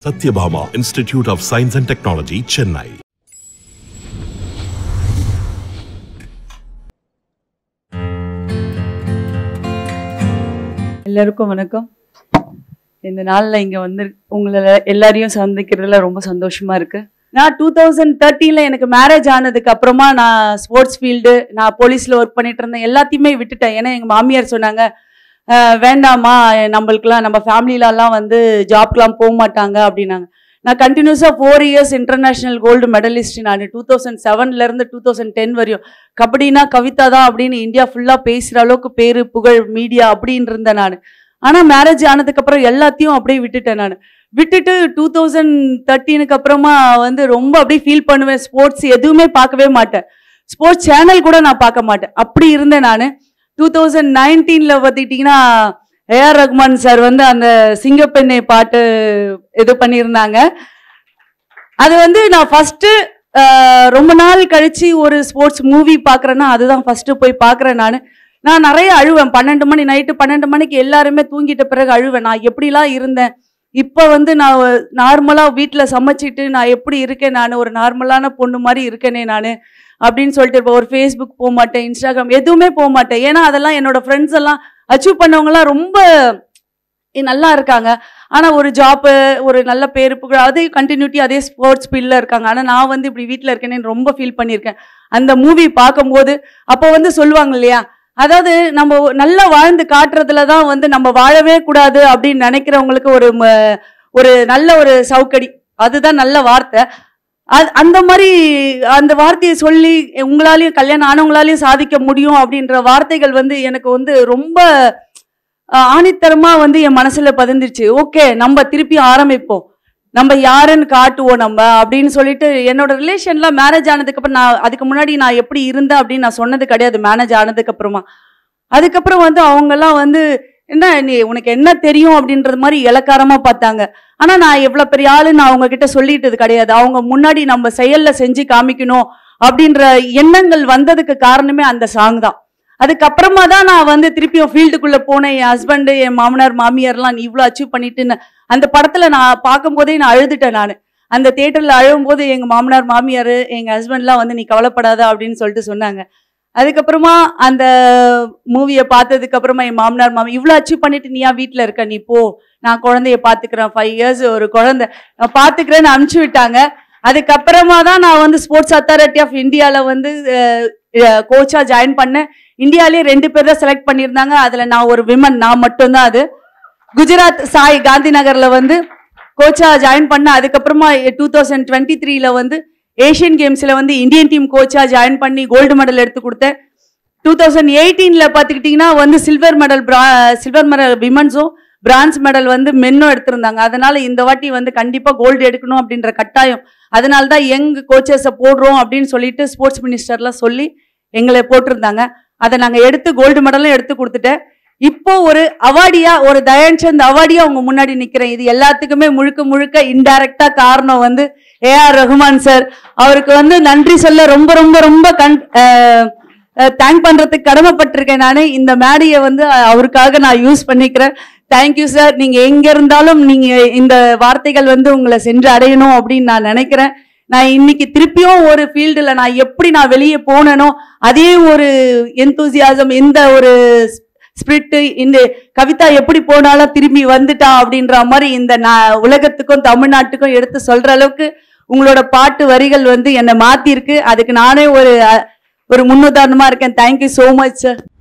Satyabhama Institute of Science and Technology, Chennai. எல்லாருக்கும் வணக்கம் இந்த நாளில் இங்கே வந்து உங்களை எல்லாரையும் சந்திக்கிறதுல ரொம்ப சந்தோஷமா இருக்கு நான் டூ தௌசண்ட் தேர்ட்டீனில் எனக்கு மேரேஜ் ஆனதுக்கு அப்புறமா நான் ஸ்போர்ட்ஸ் ஃபீல்டு நான் போலீஸில் ஒர்க் பண்ணிட்டு இருந்தேன் எல்லாத்தையுமே விட்டுட்டேன் ஏன்னா எங்கள் மாமியார் சொன்னாங்க "அஹ், வேண்டாம்மா நம்மளுக்குலாம் நம்ம ஃபேமிலிலலாம் வந்து ஜாப்க்குலாம் போக மாட்டாங்க அப்படின்னாங்க நான் கண்டினியூஸாக four years international gold medallist நான் டூ தௌசண்ட் செவன்லேருந்து டூ தௌசண்ட் டென் வரையும் கபடினா கவிதா தான் அப்படின்னு இந்தியா ஃபுல்லாக பேசுகிற அளவுக்கு பேர் புகழ் மீடியா அப்படின்னு இருந்தேன் நான் ஆனால் மேரேஜ் ஆனதுக்கப்புறம் எல்லாத்தையும் அப்படியே விட்டுட்டேன் நான் விட்டுட்டு டூ தௌசண்ட் தேர்ட்டீனுக்கு அப்புறமா வந்து ரொம்ப அப்படியே ஃபீல் பண்ணுவேன் ஸ்போர்ட்ஸ் எதுவுமே பார்க்கவே மாட்டேன் ஸ்போர்ட்ஸ் சேனல் கூட நான் பார்க்க மாட்டேன் அப்படி இருந்தேன் நான் டூ தௌசண்ட் நைன்டீனில் பார்த்துக்கிட்டிங்கன்னா ஏஆர் ரஹ்மான் சார் வந்து அந்த சிங்கப்பெண்ணை பாட்டு இது பண்ணியிருந்தாங்க அது வந்து நான் ஃபஸ்ட்டு ரொம்ப நாள் கழிச்சு ஒரு ஸ்போர்ட்ஸ் மூவி பார்க்குறேன்னா அதுதான் ஃபஸ்ட்டு போய் பார்க்குறேன் நான் நான் நிறைய அழுவேன் பன்னெண்டு மணி நைட்டு பன்னெண்டு மணிக்கு எல்லாருமே தூங்கிட்ட பிறகு அழுவேன் நான் எப்படிலாம் இருந்தேன் இப்போ வந்து நான் நார்மலாக வீட்டில் சமைச்சிட்டு நான் எப்படி இருக்கேன் நான் ஒரு நார்மலான பொண்ணு மாதிரி இருக்கேனே நான் அப்படின்னு சொல்லிட்டு இருப்பேன் ஒரு ஃபேஸ்புக் போக மாட்டேன் இன்ஸ்டாகிராம் எதுவுமே போக மாட்டேன் ஏன்னா அதெல்லாம் என்னோட ஃப்ரெண்ட்ஸ் எல்லாம் அச்சீவ் பண்ணவங்கலாம் ரொம்ப இ- நல்லா இருக்காங்க ஆனால் ஒரு ஜாப்பு ஒரு நல்ல பேரு புகழ் அதே கண்டினியூட்டி அதே ஸ்போர்ட்ஸ் ஃபீல்டில் இருக்காங்க ஆனால் நான் வந்து இப்படி வீட்டில் இருக்கேனேன்னு ரொம்ப ஃபீல் பண்ணியிருக்கேன் அந்த மூவி பார்க்கும்போது அப்போ வந்து சொல்லுவாங்க இல்லையா அதாவது நம்ம ஒ- நல்லா வாழ்ந்து காட்டுறதுல தான் வந்து நம்ம வாழவே கூடாது அப்படின்னு நினைக்கிறவங்களுக்கு ஒரு ம- ஒரு நல்ல ஒரு சவுக்கடி அதுதான் நல்ல வார்த்தை அது அந்த மாதிரி அந்த வார்த்தையை சொல்லி உங்களாலையும் கல்யாணம் ஆனவங்களாலையும் சாதிக்க முடியும் அப்படின்ற வார்த்தைகள் வந்து எனக்கு வந்து ரொம்ப ஆஹ், ஆணித்தரமா வந்து என் மனசுல பதிந்துருச்சு ஓகே நம்ம திருப்பி ஆரம்பிப்போம் நம்ம யாருன்னு காட்டுவோம் நம்ம அப்படின்னு சொல்லிட்டு என்னோட ரிலேஷன்லாம் மேரேஜ் ஆனதுக்கு அப்புறம் நான் அதுக்கு முன்னாடி நான் எப்படி இருந்தேன் அப்படின்னு நான் சொன்னது கிடையாது மேரேஜ் ஆனதுக்கு அப்புறமா அதுக்கப்புறம் வந்து அவங்கெல்லாம் வந்து என்ன நீ உனக்கு என்ன தெரியும் அப்படின்றது மாதிரி இலக்காரமா பார்த்தாங்க ஆனா நான் எவ்வளவு பெரிய ஆளுன்னு நான் அவங்க கிட்ட சொல்லிட்டது கிடையாது அவங்க முன்னாடி நம்ம செயல்ல செஞ்சு காமிக்கணும் அப்படின்ற எண்ணங்கள் வந்ததுக்கு காரணமே அந்த சாங் தான் அதுக்கப்புறமா தான் நான் வந்து திருப்பியும் ஃபீல்டுக்குள்ள போனேன் என் ஹஸ்பண்டு என் மாமனார் மாமியார்லாம் நீ இவ்வளோ அச்சீவ் பண்ணிட்டுன்னு அந்த படத்துல நான் பார்க்கும்போதே நான் அழுதுட்டேன் நான் அந்த தேட்டர்ல அழும்போது எங்க மாமனார் மாமியார் எங்க ஹஸ்பண்ட்லாம் வந்து நீ கவலைப்படாத அப்படின்னு சொல்லிட்டு சொன்னாங்க அதுக்கப்புறமா அந்த மூவியை பார்த்ததுக்கு அப்புறமா என் மாமனார் மாமி இவ்வளோ அச்சீவ் பண்ணிட்டு நீ ஏன் வீட்டில் இருக்க நீ போ நான் குழந்தைய பார்த்துக்கிறேன் ஃபைவ் இயர்ஸ் ஒரு குழந்தை நான் பார்த்துக்கிறேன்னு அனுப்பிச்சு விட்டாங்க அதுக்கப்புறமா தான் நான் வந்து ஸ்போர்ட்ஸ் அத்தாரிட்டி ஆஃப் இந்தியாவில் வந்து கோச்சாக ஜாயின் பண்ணேன் இந்தியாலேயே ரெண்டு பேர் தான் செலக்ட் பண்ணியிருந்தாங்க அதில் நான் ஒரு விமன் நான் மட்டும்தான் அது குஜராத் சாய் காந்தி நகர்ல வந்து கோச்சா ஜாயின் பண்ண அதுக்கப்புறமா டூ தௌசண்ட் டுவெண்ட்டி த்ரீல வந்து ஏஷியன் கேம்ஸ்ல வந்து இந்தியன் டீம் கோச்சா ஜாயின் பண்ணி கோல்டு மெடல் எடுத்து கொடுத்தேன் டூ தௌசண்ட் எயிட்டீன்ல பார்த்துக்கிட்டிங்கன்னா வந்து சில்வர் மெடல் சில்வர் மெடல் விமன்ஸும் பிரான்ஸ் மெடல் வந்து மென்னும் எடுத்திருந்தாங்க அதனால இந்த வாட்டி வந்து கண்டிப்பா கோல்டு எடுக்கணும் அப்படின்ற கட்டாயம் அதனால தான் யங் கோச்சஸை போடுறோம் அப்படின்னு சொல்லிட்டு ஸ்போர்ட்ஸ் மினிஸ்டர்லாம் சொல்லி எங்களை போட்டிருந்தாங்க அதை நாங்கள் எடுத்து கோல்டு மெடலும் எடுத்து கொடுத்துட்டேன் இப்போ ஒரு அவார்டியா ஒரு தயான்சந்த் அவார்டியா உங்க முன்னாடி நிக்கிறேன் இது எல்லாத்துக்குமே முழுக்க முழுக்க இன்டைரக்டா காரணம் வந்து ஏஆர் ரஹ்மான் சார் அவருக்கு வந்து நன்றி சொல்ல ரொம்ப ரொம்ப ரொம்ப கண் தேங்க் பண்றதுக்கு கடமைப்பட்டிருக்கேன் நான் இந்த மேடையை வந்து அஹ், அவருக்காக நான் யூஸ் பண்ணிக்கிறேன் தேங்க்யூ சார் நீங்க எங்க இருந்தாலும் நீங்க இந்த வார்த்தைகள் வந்து உங்களை சென்று அடையணும் அப்படின்னு நான் நினைக்கிறேன் நான் இன்னைக்கு திருப்பியும் ஒரு ஃபீல்டில் நான் எப்படி நான் வெளியே போனேனோ அதே ஒரு எந்தூசியாசம் இந்த ஒரு ஸ்பிரிட்டு இந்த கவிதா எப்படி போனாலும் திரும்பி வந்துட்டா அப்படின்ற மாதிரி இந்த நான் உலகத்துக்கும் தமிழ்நாட்டுக்கும் எடுத்து சொல்ற அளவுக்கு உங்களோட பாட்டு வரிகள் வந்து என்னை மாத்திருக்கு அதுக்கு நானே ஒரு அஹ், ஒரு முன்னுதாரணமா இருக்கேன் தேங்க்யூ ஸோ மச் சார்